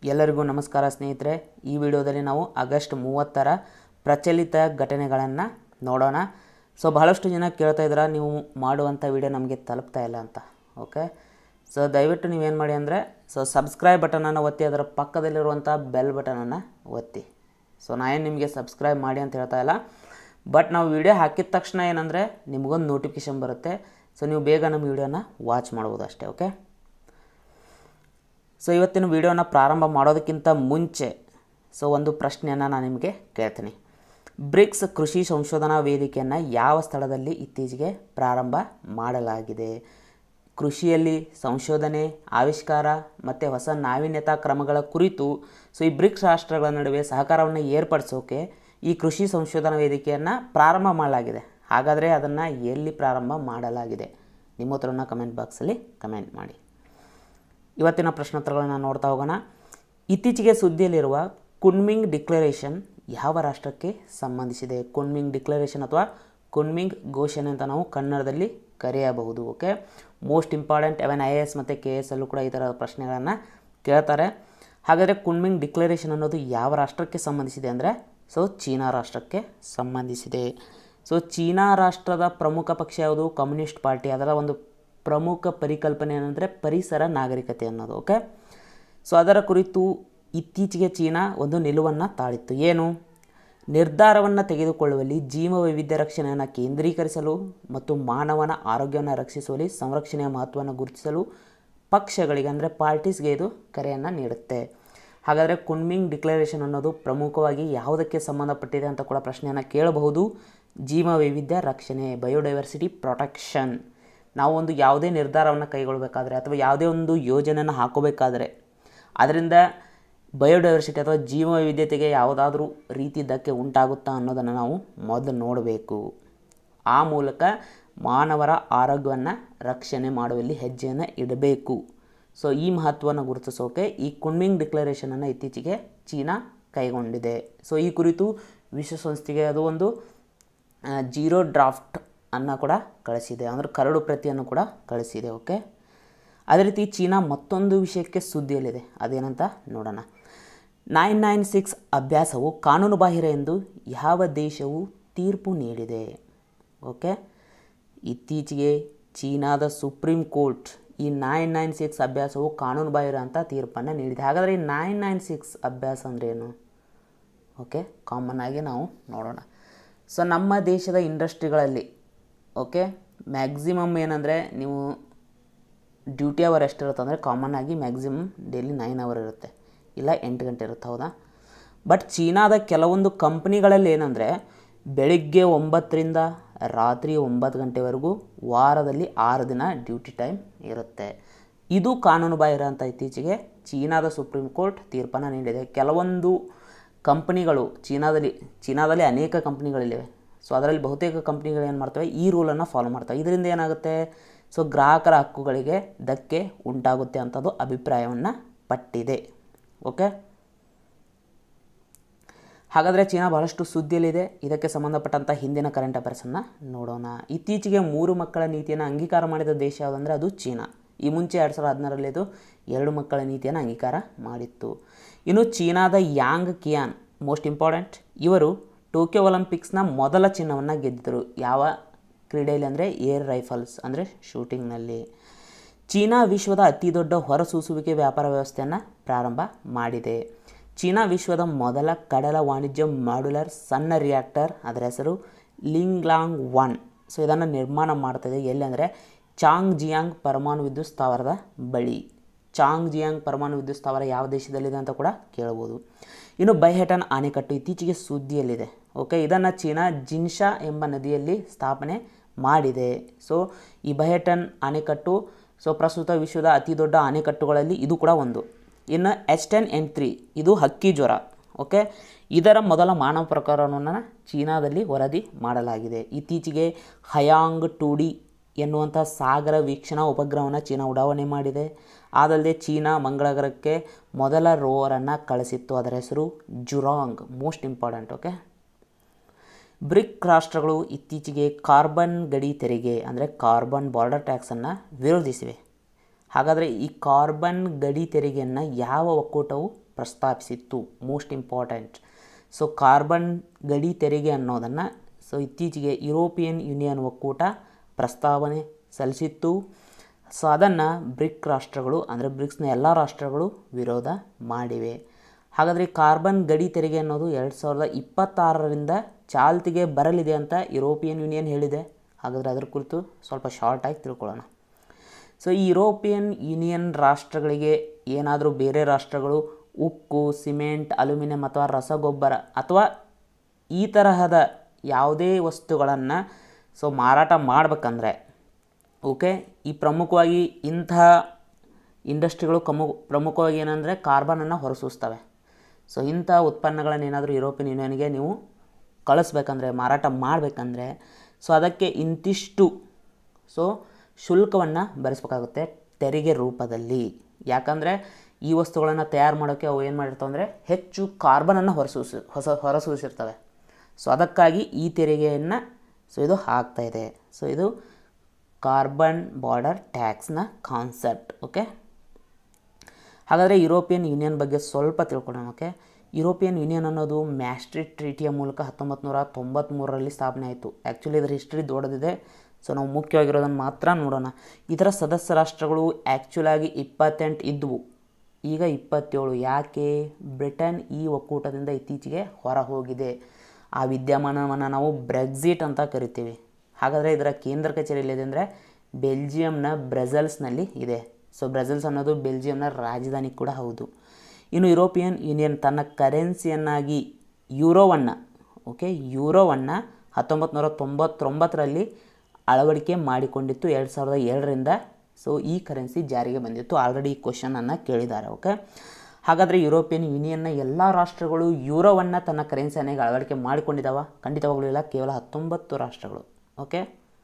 ಎಲ್ಲರಿಗೂ ನಮಸ್ಕಾರ ಸ್ನೇಹಿತರೆ ಈ ವಿಡಿಯೋದಲ್ಲಿ ನಾವು ಆಗಸ್ಟ್ ಮೂವತ್ತರ ಪ್ರಚಲಿತ ಘಟನೆಗಳನ್ನು ನೋಡೋಣ ಸೊ ಬಹಳಷ್ಟು ಜನ ಕೇಳ್ತಾ ಇದ್ದೀರಾ ನೀವು ಮಾಡುವಂಥ ವಿಡಿಯೋ ನಮಗೆ ತಲುಪ್ತಾ ಇಲ್ಲ ಅಂತ ಓಕೆ ಸೊ ದಯವಿಟ್ಟು ನೀವೇನು ಮಾಡಿ ಅಂದರೆ ಸೊ ಸಬ್ಸ್ಕ್ರೈಬ್ ಬಟನನ್ನು ಒತ್ತಿ ಅದರ ಪಕ್ಕದಲ್ಲಿರುವಂಥ ಬೆಲ್ ಬಟನನ್ನು ಒತ್ತಿ ಸೊ ನಾ ಏನು ನಿಮಗೆ ಸಬ್ಸ್ಕ್ರೈಬ್ ಮಾಡಿ ಅಂತ ಹೇಳ್ತಾ ಇಲ್ಲ ಬಟ್ ನಾವು ವಿಡಿಯೋ ಹಾಕಿದ ತಕ್ಷಣ ಏನಂದರೆ ನಿಮಗೊಂದು ನೋಟಿಫಿಕೇಷನ್ ಬರುತ್ತೆ ಸೊ ನೀವು ಬೇಗ ನಮ್ಮ ವಿಡಿಯೋನ ವಾಚ್ ಮಾಡ್ಬೋದು ಅಷ್ಟೇ ಓಕೆ ಸೊ ಇವತ್ತಿನ ವಿಡಿಯೋನ ಪ್ರಾರಂಭ ಮಾಡೋದಕ್ಕಿಂತ ಮುಂಚೆ ಸೊ ಒಂದು ಪ್ರಶ್ನೆಯನ್ನು ನಾನು ನಿಮಗೆ ಕೇಳ್ತೀನಿ ಬ್ರಿಕ್ಸ್ ಕೃಷಿ ಸಂಶೋಧನಾ ವೇದಿಕೆಯನ್ನು ಯಾವ ಸ್ಥಳದಲ್ಲಿ ಇತ್ತೀಚೆಗೆ ಪ್ರಾರಂಭ ಮಾಡಲಾಗಿದೆ ಕೃಷಿಯಲ್ಲಿ ಸಂಶೋಧನೆ ಆವಿಷ್ಕಾರ ಮತ್ತು ಹೊಸ ನಾವೀನ್ಯತಾ ಕ್ರಮಗಳ ಕುರಿತು ಸೊ ಈ ಬ್ರಿಕ್ಸ್ ರಾಷ್ಟ್ರಗಳ ನಡುವೆ ಸಹಕಾರವನ್ನು ಏರ್ಪಡಿಸೋಕೆ ಈ ಕೃಷಿ ಸಂಶೋಧನಾ ವೇದಿಕೆಯನ್ನು ಪ್ರಾರಂಭ ಮಾಡಲಾಗಿದೆ ಹಾಗಾದರೆ ಅದನ್ನು ಎಲ್ಲಿ ಪ್ರಾರಂಭ ಮಾಡಲಾಗಿದೆ ನಿಮ್ಮ ಉತ್ತರವನ್ನು ಕಮೆಂಟ್ ಬಾಕ್ಸಲ್ಲಿ ಕಮೆಂಟ್ ಮಾಡಿ ಇವತ್ತಿನ ಪ್ರಶ್ನೋತ್ತರಗಳನ್ನು ನೋಡ್ತಾ ಹೋಗೋಣ ಇತ್ತೀಚೆಗೆ ಸುದ್ದಿಯಲ್ಲಿರುವ ಕುನ್ಮಿಂಗ್ ಡಿಕ್ಲರೇಷನ್ ಯಾವ ರಾಷ್ಟ್ರಕ್ಕೆ ಸಂಬಂಧಿಸಿದೆ ಕುನ್ಮಿಂಗ್ ಡಿಕ್ಲರೇಷನ್ ಅಥವಾ ಕುನ್ಮಿಂಗ್ ಘೋಷಣೆ ಅಂತ ನಾವು ಕನ್ನಡದಲ್ಲಿ ಕರೆಯಬಹುದು okay most important even I A S ಮತ್ತು ಕೆ ಎಸ್ ಅಲ್ಲೂ ಕೂಡ ಈ ಥರ ಪ್ರಶ್ನೆಗಳನ್ನು ಕೇಳ್ತಾರೆ ಹಾಗಾದರೆ ಕುನ್ಮಿಂಗ್ ಡಿಕ್ಲರೇಷನ್ ಅನ್ನೋದು ಯಾವ ರಾಷ್ಟ್ರಕ್ಕೆ ಸಂಬಂಧಿಸಿದೆ ಅಂದರೆ ಸೊ ಚೀನಾ ರಾಷ್ಟ್ರಕ್ಕೆ ಸಂಬಂಧಿಸಿದೆ ಸೊ ಚೀನಾ ರಾಷ್ಟ್ರದ ಪ್ರಮುಖ ಪಕ್ಷ ಯಾವುದು ಕಮ್ಯುನಿಸ್ಟ್ ಪಾರ್ಟಿ ಅದರ ಒಂದು ಪ್ರಮುಖ ಪರಿಕಲ್ಪನೆ ಏನಂದರೆ ಪರಿಸರ ನಾಗರಿಕತೆ ಅನ್ನೋದು ಓಕೆ ಸೊ ಅದರ ಕುರಿತು ಇತ್ತೀಚೆಗೆ ಚೀನಾ ಒಂದು ನಿಲುವನ್ನು ತಾಳಿತ್ತು ಏನು ನಿರ್ಧಾರವನ್ನು ತೆಗೆದುಕೊಳ್ಳುವಲ್ಲಿ ಜೀವ ವೈವಿಧ್ಯ ರಕ್ಷಣೆಯನ್ನು ಕೇಂದ್ರೀಕರಿಸಲು ಮತ್ತು ಮಾನವನ ಆರೋಗ್ಯವನ್ನು ರಕ್ಷಿಸುವಲ್ಲಿ ಸಂರಕ್ಷಣೆಯ ಮಹತ್ವವನ್ನು ಗುರುತಿಸಲು ಪಕ್ಷಗಳಿಗೆ ಅಂದರೆ ಪಾರ್ಟೀಸ್ಗೆ ಇದು ಕರೆಯನ್ನು ನೀಡುತ್ತೆ ಹಾಗಾದರೆ ಕುನ್ಮಿಂಗ್ ಡಿಕ್ಲರೇಷನ್ ಅನ್ನೋದು ಪ್ರಮುಖವಾಗಿ ಯಾವುದಕ್ಕೆ ಸಂಬಂಧಪಟ್ಟಿದೆ ಅಂತ ಕೂಡ ಪ್ರಶ್ನೆಯನ್ನು ಕೇಳಬಹುದು ಜೀವ ವೈವಿಧ್ಯ ರಕ್ಷಣೆ ಬಯೋಡೈವರ್ಸಿಟಿ ಪ್ರೊಟೆಕ್ಷನ್ ನಾವು ಒಂದು ಯಾವುದೇ ನಿರ್ಧಾರವನ್ನು ಕೈಗೊಳ್ಳಬೇಕಾದ್ರೆ ಅಥವಾ ಯಾವುದೇ ಒಂದು ಯೋಜನೆಯನ್ನು ಹಾಕೋಬೇಕಾದ್ರೆ ಅದರಿಂದ ಬಯೋಡೈವರ್ಸಿಟಿ ಅಥವಾ ಜೀವ ವೈವಿಧ್ಯತೆಗೆ ಯಾವುದಾದ್ರೂ ರೀತಿ ಧಕ್ಕೆ ಉಂಟಾಗುತ್ತಾ ಅನ್ನೋದನ್ನು ನಾವು ಮೊದಲು ನೋಡಬೇಕು ಆ ಮೂಲಕ ಮಾನವರ ಆರೋಗ್ಯವನ್ನು ರಕ್ಷಣೆ ಮಾಡುವಲ್ಲಿ ಹೆಜ್ಜೆಯನ್ನು ಇಡಬೇಕು ಸೊ ಈ ಮಹತ್ವವನ್ನು ಗುರುತಿಸೋಕೆ ಈ ಕುನ್ಮಿಂಗ್ ಡಿಕ್ಲರೇಷನನ್ನು ಇತ್ತೀಚೆಗೆ ಚೀನಾ ಕೈಗೊಂಡಿದೆ ಸೊ ಈ ಕುರಿತು ವಿಶ್ವಸಂಸ್ಥೆಗೆ ಅದು ಒಂದು ಜೀರೋ ಡ್ರಾಫ್ಟ್ ಅನ್ನು ಕೂಡ ಕಳಿಸಿದೆ ಅಂದರೆ ಕರಡು ಪ್ರತಿಯನ್ನು ಕೂಡ ಕಳಿಸಿದೆ ಓಕೆ ಅದೇ ರೀತಿ ಚೀನಾ ಮತ್ತೊಂದು ವಿಷಯಕ್ಕೆ ಸುದ್ದಿಯಲ್ಲಿದೆ ಅದೇನಂತ ನೋಡೋಣ ನೈನ್ ನೈನ್ ಸಿಕ್ಸ್ ಅಭ್ಯಾಸವು ಕಾನೂನುಬಾಹಿರ ಎಂದು ಯಾವ ದೇಶವು ತೀರ್ಪು ನೀಡಿದೆ ಓಕೆ ಇತ್ತೀಚೆಗೆ ಚೀನಾದ ಸುಪ್ರೀಂ ಕೋರ್ಟ್ ಈ ನೈನ್ ನೈನ್ ಸಿಕ್ಸ್ ಅಭ್ಯಾಸವು ಕಾನೂನುಬಾಹಿರ ಅಂತ ತೀರ್ಪನ್ನು ನೀಡಿದೆ ಹಾಗಾದರೆ ಈ ನೈನ್ ನೈನ್ ಸಿಕ್ಸ್ ಅಭ್ಯಾಸ ಅಂದರೆ ಏನು ಓಕೆ ಕಾಮನ್ ಆಗಿ ನಾವು ನೋಡೋಣ ಸೊ ನಮ್ಮ ದೇಶದ ಇಂಡಸ್ಟ್ರಿಗಳಲ್ಲಿ ಓಕೆ ಮ್ಯಾಕ್ಸಿಮಮ್ ಏನಂದರೆ ನೀವು ಡ್ಯೂಟಿ ಅವರ್ ಎಷ್ಟಿರುತ್ತೆ ಅಂದರೆ ಕಾಮನ್ ಆಗಿ ಮ್ಯಾಕ್ಸಿಮಮ್ ಡೈಲಿ ನೈನ್ ಅವರ್ ಇರುತ್ತೆ ಇಲ್ಲ ಎಂಟು ಗಂಟೆ ಇರುತ್ತೆ ಹೌದಾ ಬಟ್ ಚೀನಾದ ಕೆಲವೊಂದು ಕಂಪ್ನಿಗಳಲ್ಲಿ ಏನಂದರೆ ಬೆಳಿಗ್ಗೆ ಒಂಬತ್ತರಿಂದ ರಾತ್ರಿ ಒಂಬತ್ತು ಗಂಟೆವರೆಗೂ ವಾರದಲ್ಲಿ ಆರು ದಿನ ಡ್ಯೂಟಿ ಟೈಮ್ ಇರುತ್ತೆ ಇದು ಕಾನೂನು ಬಾಹಿರ ಅಂತ ಇತ್ತೀಚೆಗೆ ಚೀನಾದ ಸುಪ್ರೀಂ ಕೋರ್ಟ್ ತೀರ್ಪನ್ನು ನೀಡಿದೆ ಕೆಲವೊಂದು ಕಂಪ್ನಿಗಳು ಚೀನಾದಲ್ಲಿ ಚೀನಾದಲ್ಲಿ ಅನೇಕ ಕಂಪ್ನಿಗಳಿವೆ ಸೊ ಅದರಲ್ಲಿ ಬಹುತೇಕ ಕಂಪ್ನಿಗಳು ಏನು ಮಾಡ್ತವೆ ಈ ರೂಲನ್ನು ಫಾಲೋ ಮಾಡ್ತವೆ ಇದರಿಂದ ಏನಾಗುತ್ತೆ ಸೊ ಗ್ರಾಹಕರ ಹಕ್ಕುಗಳಿಗೆ ಧಕ್ಕೆ ಉಂಟಾಗುತ್ತೆ ಅಂಥದ್ದು ಅಭಿಪ್ರಾಯವನ್ನು ಪಟ್ಟಿದೆ ಓಕೆ ಹಾಗಾದರೆ ಚೀನಾ ಬಹಳಷ್ಟು ಸುದ್ದಿಯಲ್ಲಿದೆ ಇದಕ್ಕೆ ಸಂಬಂಧಪಟ್ಟಂಥ ಹಿಂದಿನ ಕರೆಂಟ್ ಅಫೇರ್ಸನ್ನು ನೋಡೋಣ ಇತ್ತೀಚೆಗೆ ಮೂರು ಮಕ್ಕಳ ನೀತಿಯನ್ನು ಅಂಗೀಕಾರ ಮಾಡಿದ ದೇಶ ಯಾವುದಂದರೆ ಅದು ಚೀನಾ ಈ ಮುಂಚೆ ಎರಡು ಸಾವಿರದ ಹದಿನಾರರಲ್ಲಿ ಇದು ಎರಡು ಮಕ್ಕಳ ನೀತಿಯನ್ನು ಅಂಗೀಕಾರ ಮಾಡಿತ್ತು ಇನ್ನು ಚೀನಾದ ಯಾಂಗ್ ಕಿಯಾನ್ ಮೋಸ್ಟ್ ಇಂಪಾರ್ಟೆಂಟ್ ಇವರು ಟೋಕಿಯೋ ಒಲಿಂಪಿಕ್ಸ್ನ ಮೊದಲ ಚಿನ್ನವನ್ನು ಗೆದ್ದಿದ್ದರು ಯಾವ ಕ್ರೀಡೆಯಲ್ಲಿ ಅಂದರೆ ಏರ್ ರೈಫಲ್ಸ್ ಅಂದರೆ ಶೂಟಿಂಗ್ನಲ್ಲಿ ಚೀನಾ ವಿಶ್ವದ ಅತಿ ದೊಡ್ಡ ಹೊರಸೂಸುವಿಕೆ ವ್ಯಾಪಾರ ವ್ಯವಸ್ಥೆಯನ್ನು ಪ್ರಾರಂಭ ಮಾಡಿದೆ ಚೀನಾ ವಿಶ್ವದ ಮೊದಲ ಕಡಲ ವಾಣಿಜ್ಯ ಮಾಡ್ಯುಲರ್ ಸಣ್ಣ ರಿಯಾಕ್ಟರ್ ಅದರ ಹೆಸರು ಲಿಂಗ್ಲಾಂಗ್ ಒನ್ ಸೊ ಇದನ್ನು ನಿರ್ಮಾಣ ಮಾಡ್ತಿದೆ ಎಲ್ಲಿ ಅಂದರೆ ಚಾಂಗ್ ಜಿಯಾಂಗ್ ಪರಮಾಣು ವಿದ್ಯುತ್ ಸ್ಥಾವರದ ಬಳಿ ಚಾಂಗ್ ಜಿಯಾಂಗ್ ಪರಮಾಣು ವಿದ್ಯುತ್ ಸ್ಥಾವರ ಯಾವ ದೇಶದಲ್ಲಿದೆ ಅಂತ ಕೂಡ ಕೇಳ್ಬೋದು ಇನ್ನು ಬೈಹೆಟನ್ ಅಣೆಕಟ್ಟು ಇತ್ತೀಚೆಗೆ ಸುದ್ದಿಯಲ್ಲಿದೆ ಓಕೆ ಇದನ್ನು ಚೀನಾ ಜಿನ್ಶಾ ಎಂಬ ನದಿಯಲ್ಲಿ ಸ್ಥಾಪನೆ ಮಾಡಿದೆ ಸೊ ಈ ಬೈಹೆಟನ್ ಅಣೆಕಟ್ಟು ಸೊ ಪ್ರಸ್ತುತ ವಿಶ್ವದ ಅತಿ ದೊಡ್ಡ ಅಣೆಕಟ್ಟುಗಳಲ್ಲಿ ಇದು ಕೂಡ ಒಂದು ಇನ್ನು ಎಚ್ ಟೆನ್ ಎನ್ ತ್ರೀ ಇದು ಹಕ್ಕಿ ಜ್ವರ ಓಕೆ ಇದರ ಮೊದಲ ಮಾನವ ಪ್ರಕರಣವನ್ನು ಚೀನಾದಲ್ಲಿ ವರದಿ ಮಾಡಲಾಗಿದೆ ಇತ್ತೀಚೆಗೆ ಹಯಾಂಗ್ ಟು ಡಿ ಎನ್ನುವಂಥ ಸಾಗರ ವೀಕ್ಷಣಾ ಉಪಗ್ರಹವನ್ನು ಚೀನಾ ಉಡಾವಣೆ ಮಾಡಿದೆ ಅದಲ್ಲದೆ ಚೀನಾ ಮಂಗಳಗ್ರಹಕ್ಕೆ ಮೊದಲ ರೋವರನ್ನು ಕಳಿಸಿತ್ತು ಅದರ ಹೆಸರು Zhurong most important okay BRIC ರಾಷ್ಟ್ರಗಳು ಇತ್ತೀಚೆಗೆ ಕಾರ್ಬನ್ ಗಡಿ ತೆರಿಗೆ ಅಂದರೆ ಕಾರ್ಬನ್ ಬಾರ್ಡರ್ ಟ್ಯಾಕ್ಸನ್ನು ವಿರೋಧಿಸಿವೆ ಹಾಗಾದರೆ ಈ ಕಾರ್ಬನ್ ಗಡಿ ತೆರಿಗೆಯನ್ನು ಯಾವ ಒಕ್ಕೂಟವು ಪ್ರಸ್ತಾಪಿಸಿತ್ತು ಮೋಸ್ಟ್ ಇಂಪಾರ್ಟೆಂಟ್ ಸೊ ಕಾರ್ಬನ್ ಗಡಿ ತೆರಿಗೆ ಅನ್ನೋದನ್ನು ಸೊ ಇತ್ತೀಚೆಗೆ ಯುರೋಪಿಯನ್ ಯೂನಿಯನ್ ಒಕ್ಕೂಟ ಪ್ರಸ್ತಾವನೆ ಸಲ್ಲಿಸಿತ್ತು ಸೊ ಅದನ್ನು ಬ್ರಿಕ್ ರಾಷ್ಟ್ರಗಳು ಅಂದರೆ ಬ್ರಿಕ್ಸ್ನ ಎಲ್ಲ ರಾಷ್ಟ್ರಗಳು ವಿರೋಧ ಮಾಡಿವೆ ಹಾಗಾದರೆ ಕಾರ್ಬನ್ ಗಡಿ ತೆರಿಗೆ ಅನ್ನೋದು ಎರಡು ಸಾವಿರದ ಇಪ್ಪತ್ತಾರರಿಂದ ಚಾಲ್ತಿಗೆ ಬರಲಿದೆ ಅಂತ ಯುರೋಪಿಯನ್ ಯೂನಿಯನ್ ಹೇಳಿದೆ ಹಾಗಾದರೆ ಅದರ ಕುರಿತು ಸ್ವಲ್ಪ ಶಾರ್ಟಾಗಿ ತಿಳ್ಕೊಳ್ಳೋಣ ಸೊ ಈ ಯುರೋಪಿಯನ್ ಯೂನಿಯನ್ ರಾಷ್ಟ್ರಗಳಿಗೆ ಏನಾದರೂ ಬೇರೆ ರಾಷ್ಟ್ರಗಳು ಉಕ್ಕು ಸಿಮೆಂಟ್ ಅಲ್ಯೂಮಿನಿಯಂ ಅಥವಾ ರಸಗೊಬ್ಬರ ಅಥವಾ ಈ ತರಹದ ಯಾವುದೇ ವಸ್ತುಗಳನ್ನು ಸೊ ಮಾರಾಟ ಮಾಡಬೇಕಂದ್ರೆ ಓಕೆ ಈ ಪ್ರಮುಖವಾಗಿ ಇಂತಹ ಇಂಡಸ್ಟ್ರಿಗಳು ಕಮು ಪ್ರಮುಖವಾಗಿ ಏನಂದರೆ ಕಾರ್ಬನನ್ನು ಹೊರಸೂಸ್ತವೆ ಸೊ ಇಂಥ ಉತ್ಪನ್ನಗಳನ್ನು ಏನಾದರೂ ಯುರೋಪಿಯನ್ ಯೂನಿಯನ್ಗೆ ನೀವು ಕಳಿಸ್ಬೇಕಂದ್ರೆ ಮಾರಾಟ ಮಾಡಬೇಕಂದ್ರೆ ಸೊ ಅದಕ್ಕೆ ಇಂತಿಷ್ಟು ಸೊ ಶುಲ್ಕವನ್ನು ಭರಿಸ್ಬೇಕಾಗುತ್ತೆ ತೆರಿಗೆ ರೂಪದಲ್ಲಿ ಯಾಕಂದರೆ ಈ ವಸ್ತುಗಳನ್ನು ತಯಾರು ಮಾಡೋಕ್ಕೆ ಅವು ಏನು ಮಾಡಿರ್ತಾವೆ ಅಂದರೆ ಹೆಚ್ಚು ಕಾರ್ಬನನ್ನು ಹೊರಸೂಸಿ ಹೊಸ ಹೊರಸೂಸಿರ್ತವೆ ಸೊ ಅದಕ್ಕಾಗಿ ಈ ತೆರಿಗೆಯನ್ನು ಸೊ ಇದು ಆಗ್ತಾ ಇದೆ ಸೊ ಇದು ಕಾರ್ಬನ್ ಬಾರ್ಡರ್ ಟ್ಯಾಕ್ಸ್ನ ಕಾನ್ಸೆಪ್ಟ್ ಓಕೆ ಹಾಗಾದರೆ ಯುರೋಪಿಯನ್ ಯೂನಿಯನ್ ಬಗ್ಗೆ ಸ್ವಲ್ಪ ತಿಳ್ಕೊಳ್ಳೋಣ ಓಕೆ ಯುರೋಪಿಯನ್ ಯೂನಿಯನ್ ಅನ್ನೋದು ಮ್ಯಾಸ್ಟ್ರಿಟ್ ಟ್ರೀಟಿಯ ಮೂಲಕ ಹತ್ತೊಂಬತ್ತು ನೂರ ತೊಂಬತ್ತ್ಮೂರರಲ್ಲಿ ಸ್ಥಾಪನೆ ಆಯಿತು ಆ್ಯಕ್ಚುಲಿ ಇದರ ಹಿಸ್ಟ್ರಿ ದೊಡ್ಡದಿದೆ ಸೊ ನಾವು ಮುಖ್ಯವಾಗಿರೋದನ್ನು ಮಾತ್ರ ನೋಡೋಣ ಇದರ ಸದಸ್ಯ ರಾಷ್ಟ್ರಗಳು ಆ್ಯಕ್ಚುಲಾಗಿ ಇಪ್ಪತ್ತೆಂಟು ಇದ್ದವು ಈಗ ಇಪ್ಪತ್ತೇಳು ಯಾಕೆ ಬ್ರಿಟನ್ ಈ ಒಕ್ಕೂಟದಿಂದ ಇತ್ತೀಚೆಗೆ ಹೊರ ಹೋಗಿದೆ ಆ ವಿದ್ಯಮಾನವನ್ನು ನಾವು ಬ್ರೆಕ್ಸಿಟ್ ಅಂತ ಕರಿತೀವಿ ಹಾಗಾದರೆ ಇದರ ಕೇಂದ್ರ ಕಚೇರಿ ಎಲ್ಲಿದೆ ಅಂದರೆ ಬೆಲ್ಜಿಯಂನ ಬ್ರೆಸಲ್ಸ್ನಲ್ಲಿ ಇದೆ ಸೊ ಬ್ರೆಸಲ್ಸ್ ಅನ್ನೋದು ಬೆಲ್ಜಿಯಂನ ರಾಜಧಾನಿ ಕೂಡ ಹೌದು ಇನ್ನು ಯುರೋಪಿಯನ್ ಯೂನಿಯನ್ ತನ್ನ ಕರೆನ್ಸಿಯನ್ನಾಗಿ ಯೂರೋವನ್ನು ಓಕೆ ಯೂರೋವನ್ನು ಹತ್ತೊಂಬತ್ತು ನೂರ ತೊಂಬತ್ತೊಂಬತ್ತರಲ್ಲಿ ಅಳವಡಿಕೆ ಮಾಡಿಕೊಂಡಿತ್ತು ಎರಡು ಸಾವಿರದ ಏಳರಿಂದ ಸೊ ಈ ಕರೆನ್ಸಿ ಜಾರಿಗೆ ಬಂದಿತ್ತು ಆಲ್ರೆಡಿ ಈ ಕ್ವಶನನ್ನು ಕೇಳಿದ್ದಾರೆ ಓಕೆ ಹಾಗಾದರೆ ಯುರೋಪಿಯನ್ ಯೂನಿಯನ್ನ ಎಲ್ಲ ರಾಷ್ಟ್ರಗಳು ಯೂರೋವನ್ನು ತನ್ನ ಕರೆನ್ಸಿಯನ್ನಾಗಿ ಅಳವಡಿಕೆ ಮಾಡಿಕೊಂಡಿದ್ದಾವ ಖಂಡಿತವಾಗಲೂ ಇಲ್ಲ ಕೇವಲ ಹತ್ತೊಂಬತ್ತು ರಾಷ್ಟ್ರಗಳು ಓಕೆ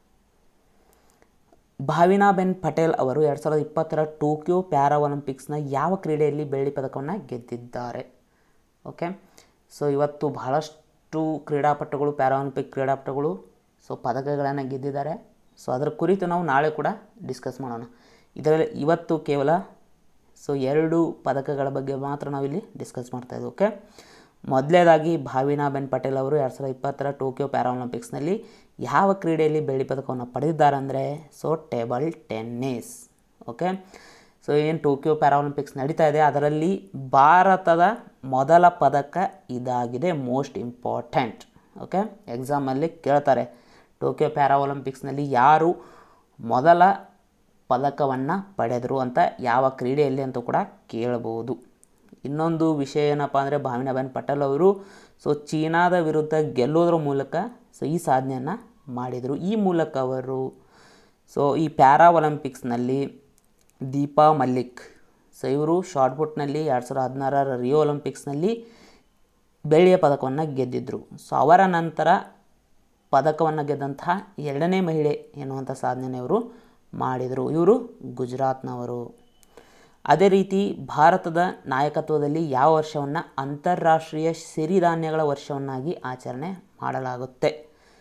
ಭಾವಿನಾಬೆನ್ ಪಟೇಲ್ ಅವರು ಎರಡು ಸಾವಿರದ ಇಪ್ಪತ್ತರ ಟೋಕಿಯೋ ಪ್ಯಾರಾ ಒಲಿಂಪಿಕ್ಸ್ನ ಯಾವ ಕ್ರೀಡೆಯಲ್ಲಿ ಬೆಳ್ಳಿ ಪದಕವನ್ನು ಗೆದ್ದಿದ್ದಾರೆ ಓಕೆ ಸೊ ಇವತ್ತು ಬಹಳಷ್ಟು ಕ್ರೀಡಾಪಟುಗಳು ಪ್ಯಾರಾಒಲಿಂಪಿಕ್ ಕ್ರೀಡಾಪಟುಗಳು ಸೊ ಪದಕಗಳನ್ನು ಗೆದ್ದಿದ್ದಾರೆ ಸೊ ಅದರ ಕುರಿತು ನಾವು ನಾಳೆ ಕೂಡ ಡಿಸ್ಕಸ್ ಮಾಡೋಣ ಇದರಲ್ಲಿ ಇವತ್ತು ಕೇವಲ ಸೊ ಎರಡು ಪದಕಗಳ ಬಗ್ಗೆ ಮಾತ್ರ ನಾವಿಲ್ಲಿ ಡಿಸ್ಕಸ್ ಮಾಡ್ತಾಯಿದ್ವಿ ಓಕೆ ಮೊದಲನೇದಾಗಿ ಭಾವಿನಾಬೆನ್ ಪಟೇಲ್ ಅವರು ಎರಡು ಸಾವಿರದ ಇಪ್ಪತ್ತರ ಟೋಕಿಯೋ ಪ್ಯಾರಾಒಲಿಂಪಿಕ್ಸ್ನಲ್ಲಿ ಯಾವ ಕ್ರೀಡೆಯಲ್ಲಿ ಬೆಳ್ಳಿ ಪದಕವನ್ನು ಪಡೆದಿದ್ದಾರೆ ಅಂದರೆ so table tennis okay so ಏನು ಟೋಕಿಯೋ ಪ್ಯಾರಾಒಲಿಂಪಿಕ್ಸ್ ನಡೀತಾ ಇದೆ ಅದರಲ್ಲಿ ಭಾರತದ ಮೊದಲ ಪದಕ ಇದಾಗಿದೆ ಮೋಸ್ಟ್ ಇಂಪಾರ್ಟೆಂಟ್ ಓಕೆ ಎಕ್ಸಾಮಲ್ಲಿ ಕೇಳ್ತಾರೆ ಟೋಕಿಯೋ ಪ್ಯಾರಾ ಒಲಿಂಪಿಕ್ಸ್ನಲ್ಲಿ ಯಾರು ಮೊದಲ ಪದಕವನ್ನು ಪಡೆದರು ಅಂತ ಯಾವ ಕ್ರೀಡೆಯಲ್ಲಿ ಅಂತ ಕೂಡ ಕೇಳಬಹುದು ಇನ್ನೊಂದು ವಿಷಯ ಏನಪ್ಪ ಅಂದರೆ ಭಾವಿನಾಬೆನ್ ಪಟೇಲ್ ಅವರು ಸೊ ಚೀನಾದ ವಿರುದ್ಧ ಗೆಲ್ಲೋದ್ರ ಮೂಲಕ ಸೊ ಈ ಸಾಧನೆಯನ್ನು ಮಾಡಿದರು ಈ ಮೂಲಕ ಅವರು ಸೊ ಈ ಪ್ಯಾರಾ ಒಲಿಂಪಿಕ್ಸ್ನಲ್ಲಿ ದೀಪಾ ಮಲ್ಲಿಕ್ ಸೊ ಇವರು ಶಾರ್ಟ್ಪುಟ್ನಲ್ಲಿ ಎರಡು ಸಾವಿರದ ಹದಿನಾರರ ರಿಯೋ ಒಲಿಂಪಿಕ್ಸ್ನಲ್ಲಿ ಬೆಳ್ಳಿಯ ಪದಕವನ್ನು ಗೆದ್ದಿದ್ದರು ಸೊ ಅವರ ನಂತರ ಪದಕವನ್ನು ಗೆದ್ದಂತಹ ಎರಡನೇ ಮಹಿಳೆ ಎನ್ನುವಂಥ ಸಾಧನೆಯನ್ನು ಇವರು ಮಾಡಿದರು ಇವರು ಗುಜರಾತ್ನವರು ಅದೇ ರೀತಿ ಭಾರತದ ನಾಯಕತ್ವದಲ್ಲಿ ಯಾವ ವರ್ಷವನ್ನು ಅಂತಾರಾಷ್ಟ್ರೀಯ ಸಿರಿಧಾನ್ಯಗಳ ವರ್ಷವನ್ನಾಗಿ ಆಚರಣೆ ಮಾಡಲಾಗುತ್ತೆ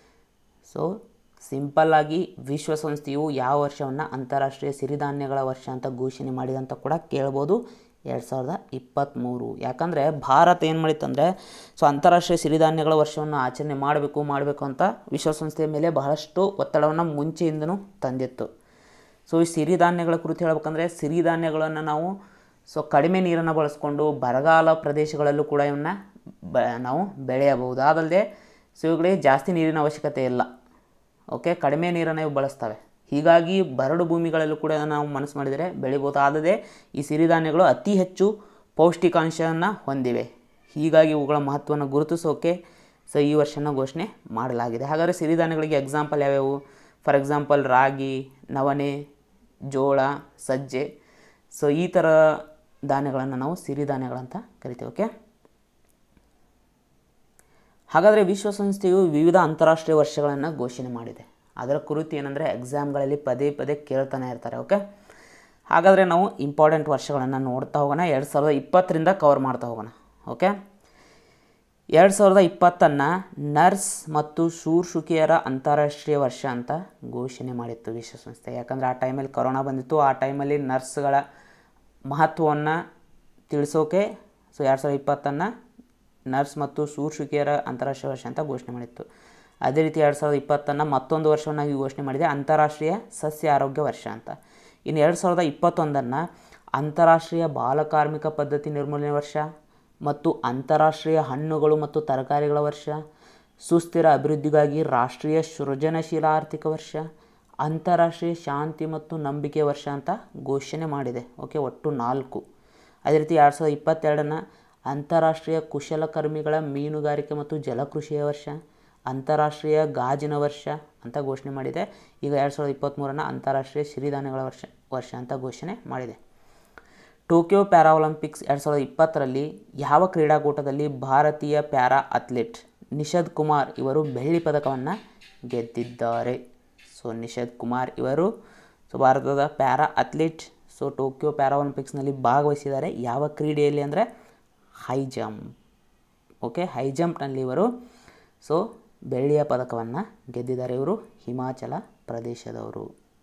ಸೊ ಸಿಂಪಲ್ಲಾಗಿ ವಿಶ್ವಸಂಸ್ಥೆಯು ಯಾವ ವರ್ಷವನ್ನು ಅಂತಾರಾಷ್ಟ್ರೀಯ ಸಿರಿಧಾನ್ಯಗಳ ವರ್ಷ ಅಂತ ಘೋಷಣೆ ಮಾಡಿದೆ ಅಂತ ಕೂಡ ಕೇಳ್ಬೋದು ಎರಡು ಸಾವಿರದ ಇಪ್ಪತ್ತ್ಮೂರು ಯಾಕಂದರೆ ಭಾರತ ಏನು ಮಾಡಿತ್ತಂದರೆ ಸೊ ಅಂತಾರಾಷ್ಟ್ರೀಯ ಸಿರಿಧಾನ್ಯಗಳ ವರ್ಷವನ್ನು ಆಚರಣೆ ಮಾಡಬೇಕು ಮಾಡಬೇಕು ಅಂತ ವಿಶ್ವಸಂಸ್ಥೆಯ ಮೇಲೆ ಬಹಳಷ್ಟು ಒತ್ತಡವನ್ನು ಮುಂಚೆಯಿಂದನೂ ತಂದಿತ್ತು ಸೊ ಈ ಸಿರಿಧಾನ್ಯಗಳ ಕುರಿತು ಹೇಳ್ಬೇಕಂದ್ರೆ ಸಿರಿಧಾನ್ಯಗಳನ್ನು ನಾವು ಸೊ ಕಡಿಮೆ ನೀರನ್ನು ಬಳಸ್ಕೊಂಡು ಬರಗಾಲ ಪ್ರದೇಶಗಳಲ್ಲೂ ಕೂಡ ಇವನ್ನ ಬ ನಾವು ಬೆಳೆಯಬಹುದು ಅದಲ್ಲದೆ ಸೊ ಇವುಗಳಿಗೆ ಜಾಸ್ತಿ ನೀರಿನ ಅವಶ್ಯಕತೆ ಇಲ್ಲ ಓಕೆ ಕಡಿಮೆ ನೀರನ್ನು ಇವು ಬಳಸ್ತವೆ ಹೀಗಾಗಿ ಬರಡು ಭೂಮಿಗಳಲ್ಲೂ ಕೂಡ ನಾವು ಮನಸ್ಸು ಮಾಡಿದರೆ ಬೆಳಿಬೋದು ಆದರೆ ಈ ಸಿರಿಧಾನ್ಯಗಳು ಅತಿ ಹೆಚ್ಚು ಪೌಷ್ಟಿಕಾಂಶವನ್ನು ಹೊಂದಿವೆ ಹೀಗಾಗಿ ಇವುಗಳ ಮಹತ್ವವನ್ನು ಗುರುತಿಸೋಕೆ ಸೊ ಈ ವರ್ಷನ ಘೋಷಣೆ ಮಾಡಲಾಗಿದೆ ಹಾಗಾದರೆ ಸಿರಿಧಾನ್ಯಗಳಿಗೆ ಎಕ್ಸಾಂಪಲ್ ಯಾವ್ಯಾವು ಫಾರ್ ಎಕ್ಸಾಂಪಲ್ ರಾಗಿ ನವಣೆ ಜೋಳ ಸಜ್ಜೆ ಸೊ ಈ ಥರ ಧಾನ್ಯಗಳನ್ನು ನಾವು ಸಿರಿಧಾನ್ಯಗಳಂತ ಕರಿತೀವಿ ಓಕೆ ಹಾಗಾದರೆ ವಿಶ್ವಸಂಸ್ಥೆಯು ವಿವಿಧ ಅಂತಾರಾಷ್ಟ್ರೀಯ ವರ್ಷಗಳನ್ನು ಘೋಷಣೆ ಮಾಡಿದೆ ಅದರ ಕುರಿತು ಏನಂದರೆ ಎಕ್ಸಾಮ್ಗಳಲ್ಲಿ ಪದೇ ಪದೇ ಕೇಳ್ತಾನೆ ಇರ್ತಾರೆ ಓಕೆ ಹಾಗಾದರೆ ನಾವು ಇಂಪಾರ್ಟೆಂಟ್ ವರ್ಷಗಳನ್ನು ನೋಡ್ತಾ ಹೋಗೋಣ ಎರಡು ಸಾವಿರದ ಇಪ್ಪತ್ತರಿಂದ ಕವರ್ ಮಾಡ್ತಾ ಹೋಗೋಣ ಓಕೆ ಎರಡು ಸಾವಿರದ ಇಪ್ಪತ್ತನ್ನು ನರ್ಸ್ ಮತ್ತು ಶೂರ್ಶುಕಿಯರ ಅಂತಾರಾಷ್ಟ್ರೀಯ ವರ್ಷ ಅಂತ ಘೋಷಣೆ ಮಾಡಿತ್ತು ವಿಶ್ವಸಂಸ್ಥೆ ಯಾಕಂದರೆ ಆ ಟೈಮಲ್ಲಿ ಕೊರೋನಾ ಬಂದಿತ್ತು ಆ ಟೈಮಲ್ಲಿ ನರ್ಸ್ಗಳ ಮಹತ್ವವನ್ನು ತಿಳಿಸೋಕೆ ಸೊ ಎರಡು ಸಾವಿರದ ಇಪ್ಪತ್ತನ್ನು ನರ್ಸ್ ಮತ್ತು ಶೂರ್ಷಿಕೆಯರ ಅಂತಾರಾಷ್ಟ್ರೀಯ ವರ್ಷ ಅಂತ ಘೋಷಣೆ ಮಾಡಿತ್ತು ಅದೇ ರೀತಿ ಎರಡು ಸಾವಿರದ ಇಪ್ಪತ್ತನ್ನು ಮತ್ತೊಂದು ವರ್ಷವನ್ನಾಗಿ ಘೋಷಣೆ ಮಾಡಿದೆ ಅಂತಾರಾಷ್ಟ್ರೀಯ ಸಸ್ಯ ಆರೋಗ್ಯ ವರ್ಷ ಅಂತ ಇನ್ನು ಎರಡು ಸಾವಿರದ ಇಪ್ಪತ್ತೊಂದನ್ನು ಅಂತಾರಾಷ್ಟ್ರೀಯ ಬಾಲಕಾರ್ಮಿಕ ಪದ್ಧತಿ ನಿರ್ಮೂಲನೆ ವರ್ಷ ಮತ್ತು ಅಂತಾರಾಷ್ಟ್ರೀಯ ಹಣ್ಣುಗಳು ಮತ್ತು ತರಕಾರಿಗಳ ವರ್ಷ ಸುಸ್ಥಿರ ಅಭಿವೃದ್ಧಿಗಾಗಿ ರಾಷ್ಟ್ರೀಯ ಸೃಜನಶೀಲ ಆರ್ಥಿಕ ವರ್ಷ ಅಂತಾರಾಷ್ಟ್ರೀಯ ಶಾಂತಿ ಮತ್ತು ನಂಬಿಕೆ ವರ್ಷ ಅಂತ ಘೋಷಣೆ ಮಾಡಿದೆ ಓಕೆ ಒಟ್ಟು ನಾಲ್ಕು ಅದೇ ರೀತಿ ಎರಡು ಸಾವಿರದ ಇಪ್ಪತ್ತೆರಡನ್ನು ಅಂತಾರಾಷ್ಟ್ರೀಯ ಕುಶಲಕರ್ಮಿಗಳ ಮೀನುಗಾರಿಕೆ ಮತ್ತು ಜಲಕೃಷಿಯ ವರ್ಷ ಅಂತಾರಾಷ್ಟ್ರೀಯ ಗಾಜಿನ ವರ್ಷ ಅಂತ ಘೋಷಣೆ ಮಾಡಿದೆ ಈಗ ಎರಡು ಸಾವಿರದ ಇಪ್ಪತ್ತ್ಮೂರನ್ನು ಅಂತಾರಾಷ್ಟ್ರೀಯ ಸಿರಿಧಾನ್ಯಗಳ ವರ್ಷ ವರ್ಷ ಅಂತ ಘೋಷಣೆ ಮಾಡಿದೆ ಟೋಕಿಯೋ ಪ್ಯಾರಾ ಒಲಿಂಪಿಕ್ಸ್ ಎರಡು ಸಾವಿರದ ಇಪ್ಪತ್ತರಲ್ಲಿ ಯಾವ ಕ್ರೀಡಾಕೂಟದಲ್ಲಿ ಭಾರತೀಯ ಪ್ಯಾರಾ ಅಥ್ಲೆಟ್ ನಿಷದ್ ಕುಮಾರ್ ಇವರು ಬೆಳ್ಳಿ ಪದಕವನ್ನು ಗೆದ್ದಿದ್ದಾರೆ ಸೊ ನಿಷದ್ ಕುಮಾರ್ ಇವರು ಸೊ ಭಾರತದ para athlete so Tokyo para ಒಲಿಂಪಿಕ್ಸ್ನಲ್ಲಿ ಭಾಗವಹಿಸಿದ್ದಾರೆ ಯಾವ ಕ್ರೀಡೆಯಲ್ಲಿ ಅಂದರೆ ಹೈ ಜಂಪ್ ಓಕೆ ಹೈ ಜಂಪ್ನಲ್ಲಿ ಇವರು ಸೊ ಬೆಳ್ಳಿಯ ಪದಕವನ್ನು ಗೆದ್ದಿದ್ದಾರೆ ಇವರು ಹಿಮಾಚಲ ಪ್ರದೇಶದವರು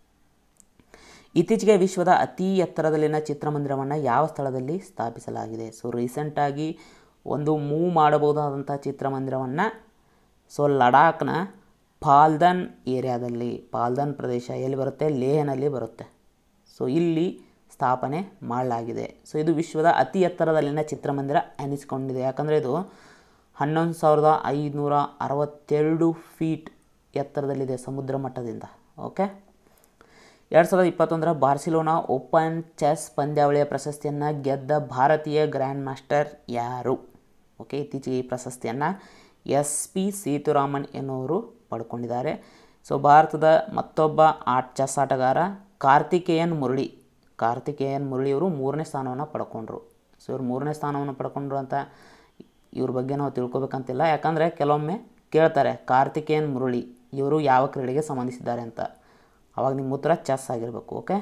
ಇತ್ತೀಚೆಗೆ ವಿಶ್ವದ ಅತಿ ಎತ್ತರದಲ್ಲಿನ ಚಿತ್ರಮಂದಿರವನ್ನು ಯಾವ ಸ್ಥಳದಲ್ಲಿ ಸ್ಥಾಪಿಸಲಾಗಿದೆ ಸೊ ರೀಸೆಂಟಾಗಿ ಒಂದು ಮೂವ್ ಮಾಡಬಹುದಾದಂಥ ಚಿತ್ರಮಂದಿರವನ್ನು ಸೊ ಲಡಾಖ್ನ ಪಾಲ್ದನ್ ಏರಿಯಾದಲ್ಲಿ ಪಾಲ್ದನ್ ಪ್ರದೇಶ ಎಲ್ಲಿ ಬರುತ್ತೆ ಲೇಹನಲ್ಲಿ ಬರುತ್ತೆ ಸೊ ಇಲ್ಲಿ ಸ್ಥಾಪನೆ ಮಾಡಲಾಗಿದೆ ಸೊ ಇದು ವಿಶ್ವದ ಅತಿ ಎತ್ತರದಲ್ಲಿನ ಚಿತ್ರಮಂದಿರ ಎನಿಸಿಕೊಂಡಿದೆ ಯಾಕಂದರೆ ಇದು ಹನ್ನೊಂದು ಸಾವಿರದ ಐದುನೂರ ಅರವತ್ತೆರಡು ಫೀಟ್ ಎತ್ತರದಲ್ಲಿದೆ ಸಮುದ್ರ ಮಟ್ಟದಿಂದ ಓಕೆ ಎರಡು ಸಾವಿರದ ಇಪ್ಪತ್ತೊಂದರ ಬಾರ್ಸಿಲೋನಾ ಓಪನ್ ಚೆಸ್ ಪಂದ್ಯಾವಳಿಯ ಪ್ರಶಸ್ತಿಯನ್ನು ಗೆದ್ದ ಭಾರತೀಯ ಗ್ರ್ಯಾಂಡ್ ಮಾಸ್ಟರ್ ಯಾರು ಓಕೆ ಇತ್ತೀಚೆಗೆ ಈ ಪ್ರಶಸ್ತಿಯನ್ನು ಎಸ್ ಪಿ ಸೇತುರಾಮನ್ ಎನ್ನುವರು ಪಡ್ಕೊಂಡಿದ್ದಾರೆ ಸೊ ಭಾರತದ ಮತ್ತೊಬ್ಬ ಆಟ ಚೆಸ್ ಆಟಗಾರ ಕಾರ್ತಿಕೇಯನ್ ಮುರಳಿ ಕಾರ್ತಿಕೇಯನ್ ಮುರಳಿ ಇವರು ಮೂರನೇ ಸ್ಥಾನವನ್ನು ಪಡ್ಕೊಂಡ್ರು ಸೊ ಇವರು ಮೂರನೇ ಸ್ಥಾನವನ್ನು ಪಡ್ಕೊಂಡ್ರು ಅಂತ ಇವ್ರ ಬಗ್ಗೆ ನಾವು ತಿಳ್ಕೊಬೇಕಂತಿಲ್ಲ ಯಾಕಂದರೆ ಕೆಲವೊಮ್ಮೆ ಕೇಳ್ತಾರೆ ಕಾರ್ತಿಕೇಯನ್ ಮುರಳಿ ಇವರು ಯಾವ ಕ್ರೀಡೆಗೆ ಸಂಬಂಧಿಸಿದ್ದಾರೆ ಅಂತ ಅವಾಗ ನಿಮ್ಮ ಉತ್ತರ ಚೆಸ್ ಆಗಿರಬೇಕು ಓಕೆ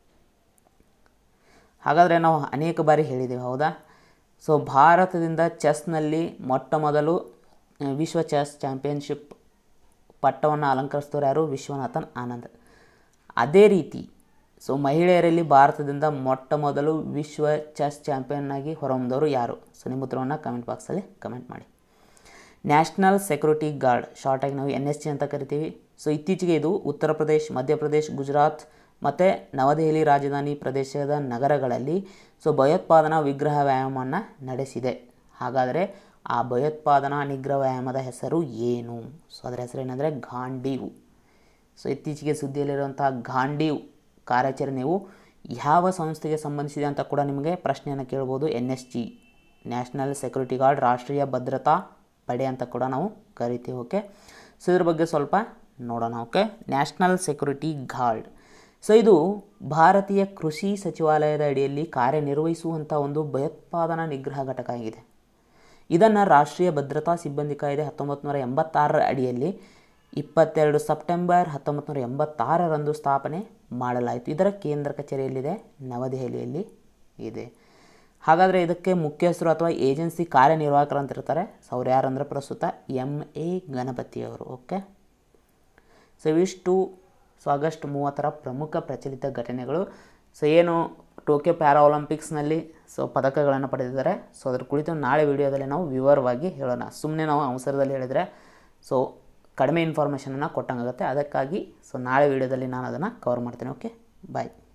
ಹಾಗಾದರೆ ನಾವು ಅನೇಕ ಬಾರಿ ಹೇಳಿದ್ದೇವೆ ಹೌದಾ ಸೊ ಭಾರತದಿಂದ ಚೆಸ್ನಲ್ಲಿ ಮೊಟ್ಟ ಮೊದಲು ಆ, ವಿಶ್ವ ಚೆಸ್ ಚಾಂಪಿಯನ್ಶಿಪ್ ಪಟ್ಟವನ್ನು ಅಲಂಕರಿಸಿದವರು ಯಾರು ವಿಶ್ವನಾಥನ್ ಆನಂದ್ ಅದೇ ರೀತಿ ಸೊ ಮಹಿಳೆಯರಲ್ಲಿ ಭಾರತದಿಂದ ಮೊಟ್ಟ ಮೊದಲು ವಿಶ್ವ ಚೆಸ್ ಚಾಂಪಿಯನ್ ಆಗಿ ಹೊರಹೊಮ್ಮಿದವರು ಯಾರು ಸೊ ನಿಮ್ಮ ಉತ್ತರವನ್ನು ಕಮೆಂಟ್ ಬಾಕ್ಸಲ್ಲಿ ಕಮೆಂಟ್ ಮಾಡಿ ನ್ಯಾಷನಲ್ ಸೆಕ್ಯೂರಿಟಿ ಗಾರ್ಡ್ ಶಾರ್ಟಾಗಿ ನಾವು ಎನ್ ಎಸ್ ಜಿ ಅಂತ ಕರಿತೀವಿ ಸೊ ಇತ್ತೀಚೆಗೆ ಇದು ಉತ್ತರ ಪ್ರದೇಶ್ ಮಧ್ಯಪ್ರದೇಶ್ ಗುಜರಾತ್ ಮತ್ತು ನವದೆಹಲಿ ರಾಜಧಾನಿ ಪ್ರದೇಶದ ನಗರಗಳಲ್ಲಿ ಸೊ ಭಯೋತ್ಪಾದನಾ ವಿಗ್ರಹ ವ್ಯಾಯಾಮವನ್ನು ನಡೆಸಿದೆ ಹಾಗಾದರೆ ಆ ಭಯೋತ್ಪಾದನಾ ನಿಗ್ರಹ ವ್ಯಾಯಾಮದ ಹೆಸರು ಏನು ಸೊ ಅದರ ಹೆಸರು ಏನಂದರೆ ಗಾಂಡೀವ್ ಸೊ ಇತ್ತೀಚೆಗೆ ಸುದ್ದಿಯಲ್ಲಿರುವಂಥ ಗಾಂಡೀವ್ ಕಾರ್ಯಾಚರಣೆಯು ಯಾವ ಸಂಸ್ಥೆಗೆ ಸಂಬಂಧಿಸಿದೆ ಅಂತ ಕೂಡ ನಿಮಗೆ ಪ್ರಶ್ನೆಯನ್ನು ಕೇಳ್ಬೋದು N S G national security guard ರಾಷ್ಟ್ರೀಯ ಭದ್ರತಾ ಪಡೆ ಅಂತ ಕೂಡ ನಾವು ಕರಿತೀವಿ ಓಕೆ ಸೊ ಇದ್ರ ಬಗ್ಗೆ ಸ್ವಲ್ಪ ನೋಡೋಣ okay national security guard so ಇದು ಭಾರತೀಯ ಕೃಷಿ ಸಚಿವಾಲಯದ ಅಡಿಯಲ್ಲಿ ಕಾರ್ಯನಿರ್ವಹಿಸುವಂಥ ಒಂದು ಭಯೋತ್ಪಾದನಾ ನಿಗ್ರಹ ಘಟಕ ಆಗಿದೆ ಇದನ್ನು ರಾಷ್ಟ್ರೀಯ ಭದ್ರತಾ ಸಿಬ್ಬಂದಿ ಕಾಯ್ದೆ ಹತ್ತೊಂಬತ್ತು ನೂರ ಎಂಬತ್ತಾರರ ಅಡಿಯಲ್ಲಿ ಇಪ್ಪತ್ತೆರಡು ಸೆಪ್ಟೆಂಬರ್ ಹತ್ತೊಂಬತ್ತು ನೂರ ಎಂಬತ್ತಾರರಂದು ಸ್ಥಾಪನೆ ಮಾಡಲಾಯಿತು ಇದರ ಕೇಂದ್ರ ಕಚೇರಿಯಲ್ಲಿದೆ ನವದೆಹಲಿಯಲ್ಲಿ ಇದೆ ಹಾಗಾದರೆ ಇದಕ್ಕೆ ಮುಖ್ಯಸ್ಥರು ಅಥವಾ ಏಜೆನ್ಸಿ ಕಾರ್ಯನಿರ್ವಾಹಕರು ಅಂತ ಇರ್ತಾರೆ ಸೊ ಅವ್ರು ಯಾರಂದ್ರೆ ಪ್ರಸ್ತುತ ಎಮ್ ಎ ಗಣಪತಿಯವರು ಓಕೆ ಸೊ ಇವಿಷ್ಟು ಸೊ ಆಗಸ್ಟ್ ಮೂವತ್ತರ ಪ್ರಮುಖ ಪ್ರಚಲಿತ ಘಟನೆಗಳು ಸೊ ಏನು ಟೋಕಿಯೋ ಪ್ಯಾರಾ ಒಲಿಂಪಿಕ್ಸ್ನಲ್ಲಿ ಸೊ ಪದಕಗಳನ್ನು ಪಡೆದಿದ್ದಾರೆ ಸೊ ಅದ್ರ ಕುರಿತು ನಾಳೆ ವಿಡಿಯೋದಲ್ಲಿ ನಾವು ವಿವರವಾಗಿ ಹೇಳೋಣ ಸುಮ್ಮನೆ ನಾವು ಅವಸರದಲ್ಲಿ ಹೇಳಿದರೆ ಸೊ ಕಡಿಮೆ ಇನ್ಫಾರ್ಮೇಷನನ್ನು ಕೊಟ್ಟಂಗಾಗುತ್ತೆ ಅದಕ್ಕಾಗಿ ಸೊ ನಾಳೆ ವಿಡಿಯೋದಲ್ಲಿ ನಾನು ಅದನ್ನು ಕವರ್ ಮಾಡ್ತೀನಿ ಓಕೆ ಬಾಯ್